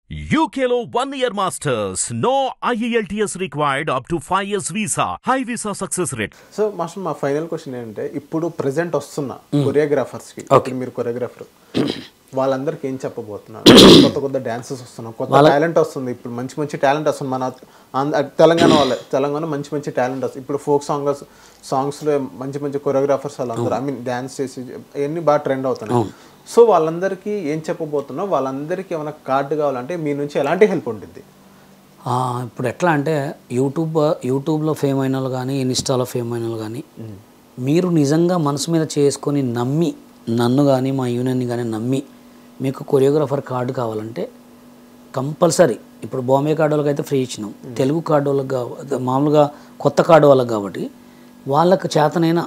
UKLO one year masters. No IELTS required up to 5 years visa. High visa success rate. So master మా final question ఏంటంటే ఇప్పుడు present వస్తున్న choreographers కి ఇప్పుడు మీరు కొరియోగ్రాఫర్ వాళ్ళందరికీ ఏం చెప్పబోతున్నారు కొత్త కొత్త డాన్సెస్ వస్తున్నాయి కొత్త టాలెంట్ వస్తుంది ఇప్పుడు మంచి మంచి టాలెంట్ వస్తుంది మన ఆంధ్ర- తెలంగాణ వాళ్ళే తెలంగాణ మంచి మంచి టాలెంట్ వస్తుంది ఇప్పుడు ఫోక్ సాంగ్స్ సాంగ్స్ లో మంచి మంచి కొరియోగ్రాఫర్స్ వాళ్ళందరూ ఐ మీన్ డాన్స్ చేసి అవన్నీ బాగా ట్రెండ్ అవుతున్నాయి సో వాళ్ళందరికీ ఏం చెప్పబోతున్నావు వాళ్ళందరికీ ఏమైనా కార్డు కావాలంటే మీ నుంచి ఎలాంటి హెల్ప్ ఉంటుంది ఆ, ఇప్పుడు ఎట్లా అంటే యూట్యూబ్ యూట్యూబ్లో ఫేమ్ అయిన వాళ్ళు కానీ ఇన్స్టాలో ఫేమ్ అయిన వాళ్ళు కానీ మీరు నిజంగా మనసు మీద చేసుకొని నమ్మి నన్ను కానీ మా యూనియన్ని కానీ నమ్మి మీకు కొరియోగ్రాఫర్ కార్డు కావాలంటే కంపల్సరీ ఇప్పుడు బాంబే కార్డు వాళ్ళకి అయితే ఫ్రీ ఇచ్చినాం తెలుగు కార్డు వాళ్ళకి కావ- మామూలుగా కొత్త కార్డు వాళ్ళకి కాబట్టి వాళ్ళకు చేతనైనా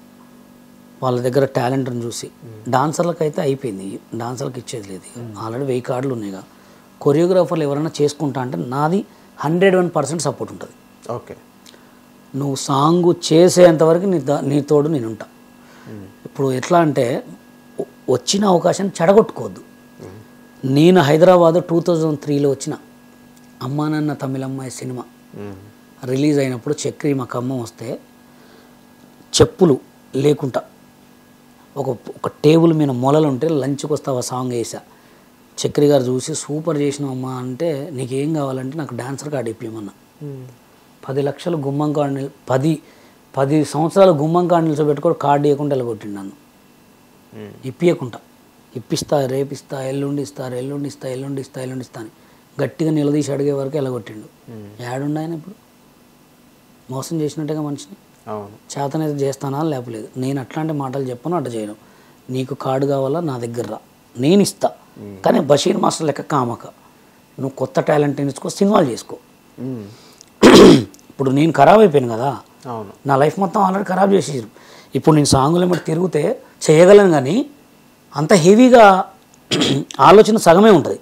వాళ్ళ దగ్గర టాలెంట్ని చూసి డాన్సర్లకు అయితే అయిపోయింది డాన్సర్లకు ఇచ్చేది లేదు ఇక. ఆల్రెడీ వెయ్యి కార్డులు ఉన్నాయిగా కొరియోగ్రాఫర్లు ఎవరైనా చేసుకుంటా అంటే నాది హండ్రెడ్ వన్ పర్సెంట్ సపోర్ట్ ఉంటుంది ఓకే నువ్వు సాంగ్ చేసేంతవరకు నీ దా- నీ తోడు నేను ఉంటా ఇప్పుడు ఎట్లా అంటే వ- వచ్చిన అవకాశాన్ని చెడగొట్టుకోవద్దు నేను హైదరాబాద్ టూ థౌజండ్ త్రీలో వచ్చిన అమ్మా నాన్న తమిళమ్మాయి సినిమా రిలీజ్ అయినప్పుడు చక్రి మా ఖమ్మం వస్తే చెప్పులు లేకుండా ఒక ఒక టేబుల్ మీద మొలలు ఉంటే లంచ్కి వస్తావా సాంగ్ వేసా చక్రి గారు చూసి సూపర్ చేసినావమ్మా అంటే నీకేం కావాలంటే నాకు డాన్సర్ కార్డు ఇప్పియమన్నా పది లక్షలు గుమ్మం కార్డు నిల్- పది పది సంవత్సరాలు గుమ్మం కార్డు నిలిచోబెట్టుకొని కార్డు ఇవ్వకుండా వెళ్ళగొట్టిండు నన్ను ఇప్పియకుండా ఇప్పిస్తా రేపిస్తా ఎల్లుండి ఇస్తా ఎల్లుండి ఇస్తా ఎల్లుండి ఇస్తా ఎల్లుండి ఇస్తా అని గట్టిగా నిలదీసి అడిగే వరకు వెళ్ళగొట్టిండు ఏడుండు ఆయన ఇప్పుడు మోసం చేసినట్టుగా మనిషిని అవును చేతనైతే చేస్తానా లేపలేదు నేను అట్లాంటి మాటలు చెప్పను అట్ట చేయను నీకు కార్డు కావాలా నా దగ్గర రా నేను ఇస్తా కానీ బషీర్ మాస్టర్ లెక్క కామక నువ్వు కొత్త టాలెంట్ ఎంచుకో సినిమాలు చేసుకో మ్మ్. ఇప్పుడు నేను ఖరాబ్ అయిపోయాను కదా అవును నా లైఫ్ మొత్తం ఆల్రెడీ ఖరాబ్ చేసేసారు ఇప్పుడు నేను సాంగులు ఏమిటి తిరిగితే చేయగలను కానీ అంత హెవీగా ఆలోచన సగమే ఉంటుంది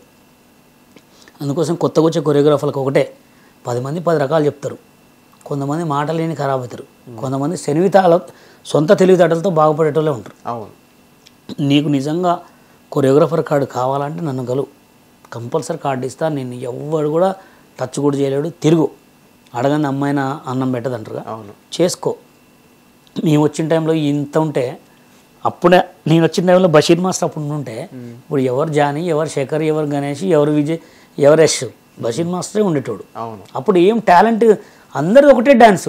అందుకోసం కొత్తగా వచ్చే కొరియోగ్రాఫర్లకు ఒకటే పది మంది పది రకాలు చెప్తారు కొంతమంది మాటలు లేని ఖరాబ్ అవుతారు కొంతమంది శనివితాల సొంత తెలివితేటలతో బాగుపడేటోళ్ళే ఉంటారు అవును నీకు నిజంగా కొరియోగ్రాఫర్ కార్డు కావాలంటే నన్ను గలువు కంపల్సరీ కార్డు ఇస్తా నేను ఎవ్వడు కూడా టచ్ కూడా చేయలేడు తిరుగు అడగని అమ్మాయిన అన్నం పెట్టదంటారుగా అవును చేసుకో మేము వచ్చిన టైంలో ఇంత ఉంటే అప్పుడే నేను వచ్చిన టైంలో బషీర్ మాస్టర్ అప్పుడు ఉంటే ఇప్పుడు ఎవరు జానీ ఎవరు శేఖర్ ఎవరు గణేష్ ఎవరు విజయ్ ఎవరు యశ్ బషీర్ మాస్టరే ఉండేటోడు అవును అప్పుడు ఏం టాలెంట్ అందరూ ఒకటే డ్యాన్సు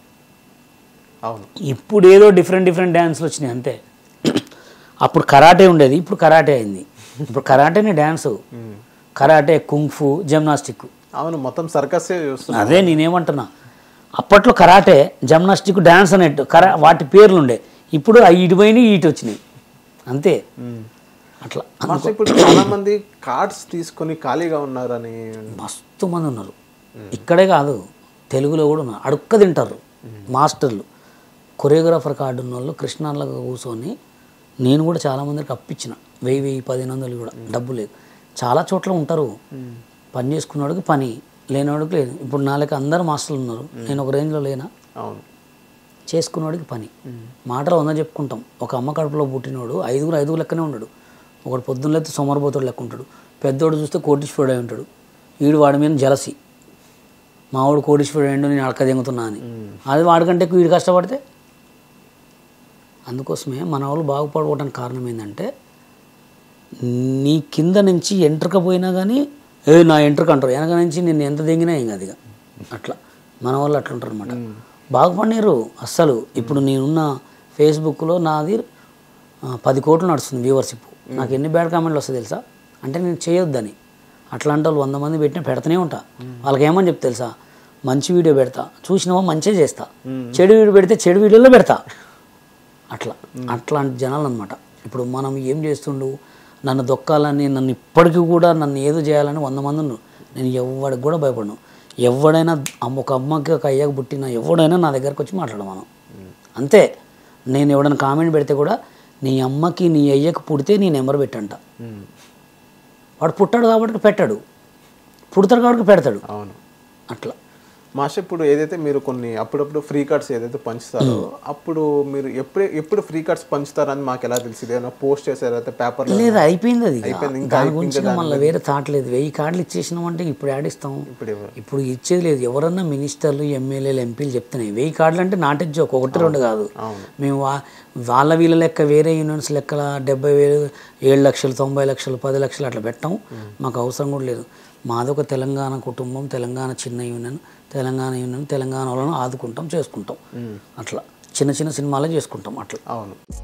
అవును ఇప్పుడు ఏదో డిఫరెంట్ డిఫరెంట్ డ్యాన్స్లు వచ్చినాయి అంతే అప్పుడు కరాటే ఉండేది ఇప్పుడు కరాటే అయింది ఇప్పుడు కరాటేనే డ్యాన్సు కరాటే కుంగ్ఫు జిమ్నాస్టిక్ అవును మొత్తం సర్కసే చూస్తున్నా అదే నేనేమంటున్నా అప్పట్లో కరాటే జిమ్నాస్టిక్ డ్యాన్స్ అనేట్టు కరా వాటి పేర్లు ఉండే ఇప్పుడు ఆ ఇటు పోయినాయి ఇటు వచ్చినాయి అంతే అట్లా మాస్టర్ ఇప్పుడు చాలా మంది కార్డ్స్ తీసుకొని ఖాళీగా ఉన్నారని మస్తు మంది ఉన్నారు ఇక్కడే కాదు తెలుగులో కూడా ఉన్నారు అడుక్క తింటారు మాస్టర్లు కొరియోగ్రాఫర్ కార్డు ఉన్న వాళ్ళు కృష్ణాల్లో కూర్చొని నేను కూడా చాలా మందికి అప్పించిన వెయ్యి వెయ్యి పదిహేను వందలు కూడా డబ్బు లేదు చాలా చోట్ల ఉంటారు పని చేసుకున్నవాడికి పని లేనివాడికి లేదు ఇప్పుడు నా లెక్క అందరు మాస్టర్లు ఉన్నారు నేను ఒక రేంజ్లో లేనా అవును చేసుకున్నవాడికి పని మాటలు వంద చెప్పుకుంటాం ఒక అమ్మ కడుపులో పుట్టినోడు ఐదుగురు ఐదుగురు లెక్కనే ఉన్నాడు ఒకడు పొద్దున్న లేకపోతే సోమరపోతుడు లెక్క ఉంటాడు పెద్దోడు చూస్తే కోటీశ్వరుడు అయి ఉంటాడు వీడు వాడి మీద జలసి మావాడు కోటీశ్వరుడు అయ్యిండు నేను అడక దింగుతున్నా అని అది వాడికంటే ఎక్కువ వీడు కష్టపడితే అందుకోసమే మన వాళ్ళు బాగుపడకపోవడానికి కారణం ఏంటంటే నీ కింద నుంచి ఎంట్రక పోయినా కానీ ఏ నా ఎంట్రక అంటారు వెనక నుంచి నేను ఎంత దిగినా ఏం కాదు ఇక అట్లా మన వాళ్ళు అట్లా ఉంటారు అనమాట బాగుపడినారు అస్సలు ఇప్పుడు నేనున్న ఫేస్బుక్లో నాది ఆ, పది కోట్లు నడుస్తుంది వ్యూవర్షిప్ నాకు ఎన్ని బ్యాడ్ కామెంట్లు వస్తాయి తెలుసా అంటే నేను చేయొద్దని అట్లాంటి వాళ్ళు వంద మంది పెట్టినా పెడతానే ఉంటా వాళ్ళకి ఏమని చెప్తే తెలుసా మంచి వీడియో పెడతా చూసినావా మంచిగా చేస్తా చెడు వీడియో పెడితే చెడు వీడియోలో పెడతా అట్లా అట్లాంటి జనాలు అనమాట ఇప్పుడు మనం ఏం చేస్తుండు నన్ను దొక్కాలని నన్ను ఇప్పటికీ కూడా నన్ను ఏదో చేయాలని వంద మంది ఉన్నారు నేను ఎవడికి కూడా భయపడను ఎవడైనా అమ్మ ఒక అమ్మకి ఒక అయ్యకి పుట్టిన ఎవడైనా నా దగ్గరకు వచ్చి మాట్లాడడం మనం అంతే నేను ఎవడైనా కామెంట్ పెడితే కూడా నీ అమ్మకి నీ అయ్యకి పుడితే నీ నెంబర్ పెట్టంట వాడు పుట్టాడు కాబట్టి పెట్టాడు పుడతాడు కాబట్టి పెడతాడు అవును అట్లా మాస్టర్ ఇప్పుడు ఏదైతే మీరు కొన్ని అప్పుడప్పుడు ఫ్రీ కార్డ్స్ ఏదైతే పంచుతారో అప్పుడు మీరు ఎప్పుడు ఎప్పుడు ఫ్రీ కార్డ్స్ పంచుతారని మాకు ఎలా తెలిసింది ఏమైనా పోస్ట్ చేశారు అయితే పేపర్ లేదు అయిపోయింది అది ఇక. అయిపోయింది, ఇంకా దాని అయిపోయింది గురించి కదా మళ్ళీ వేరే థాట్ లేదు వెయ్యి కార్డులు ఇచ్చేసినామంటే ఇప్పుడు ఆడిస్తాం ఇప్పుడు ఎవరు? ఇప్పుడు ఇచ్చేది లేదు ఎవరన్నా మినిస్టర్లు ఎమ్మెల్యేలు ఎంపీలు చెప్తున్నాయి వెయ్యి కార్డులు అంటే నాట్ జోక్ ఒకటి రెండు కాదు మేము వా వాళ్ళ వీళ్ళ లెక్క వేరే యూనియన్స్ లెక్కల డెబ్బై వేలు ఏడు లక్షలు తొంభై లక్షలు పది లక్షలు అట్లా పెట్టాం మాకు అవసరం కూడా లేదు మాదొక తెలంగాణ కుటుంబం తెలంగాణ చిన్న యూనియన్ తెలంగాణ యూనియన్ తెలంగాణ వాళ్ళను ఆదుకుంటాం చేసుకుంటాం అట్లా చిన్న చిన్న సినిమాలే చేసుకుంటాం అట్లా అవును